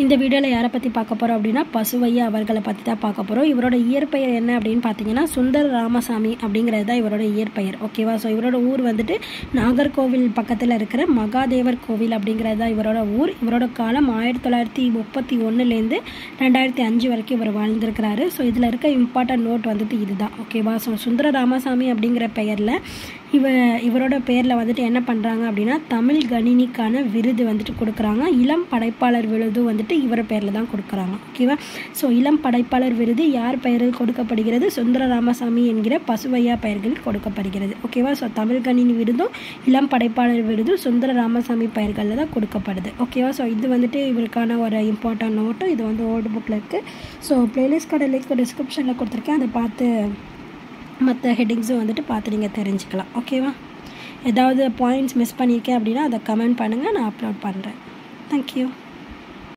இந்த வீடியோவில் யாரை பற்றி பார்க்க போகிறோம் அப்படின்னா பசுவையா அவர்களை பற்றி தான் பார்க்க போகிறோம் இவரோட இயற்பெயர் என்ன அப்படின்னு பார்த்தீங்கன்னா சுந்தர் ராமசாமி அப்படிங்கிறது தான் இவரோட இயற்பெயர் ஓகேவா ஸோ இவரோட ஊர் வந்துட்டு நாகர்கோவில் பக்கத்தில் இருக்கிற மகாதேவர் கோவில் அப்படிங்கிறது தான் இவரோட ஊர் இவரோட காலம் ஆயிரத்தி தொள்ளாயிரத்தி முப்பத்தி ஒன்றுலேருந்து ரெண்டாயிரத்தி அஞ்சு வரைக்கும் இவர் வாழ்ந்திருக்கிறாரு ஸோ இதில் இருக்க இம்பார்ட்டன்ட் நோட் வந்துட்டு இதுதான் ஓகேவா ஸோ சுந்தர ராமசாமி அப்படிங்கிற பெயரில் இவ இவரோட பேரில் வந்துட்டு என்ன பண்ணுறாங்க அப்படின்னா தமிழ் கணினிக்கான விருது வந்துட்டு கொடுக்குறாங்க இளம் படைப்பாளர் விருது வந்துட்டு இவர் பேரில் தான் கொடுக்குறாங்க ஓகேவா ஸோ இளம் படைப்பாளர் விருது யார் பெயரில் கொடுக்கப்படுகிறது சுந்தர ராமசாமி என்கிற பசுவையா பெயர்களில் கொடுக்கப்படுகிறது ஓகேவா ஸோ தமிழ் கணினி விருதும் இளம் படைப்பாளர் விருதும் சுந்தர ராமசாமி பெயர்களில் தான் கொடுக்கப்படுது ஓகேவா ஸோ இது வந்துட்டு இவருக்கான ஒரு இம்பார்ட்டன்ட் நோட்டு இது வந்து ஓல்டு புக்கில் இருக்குது ஸோ ப்ளேலிஸ்டோட லிங்க் டிஸ்கிரிப்ஷனில் கொடுத்துருக்கேன் அதை பார்த்து மற்ற ஹெட்டிங்ஸும் வந்துட்டு பார்த்து நீங்கள் தெரிஞ்சுக்கலாம் ஓகேவா ஏதாவது பாயிண்ட்ஸ் மிஸ் பண்ணியிருக்கேன் அப்படின்னா அதை கமெண்ட் பண்ணுங்கள் நான் அப்லோட் பண்ணுறேன் தேங்க்யூ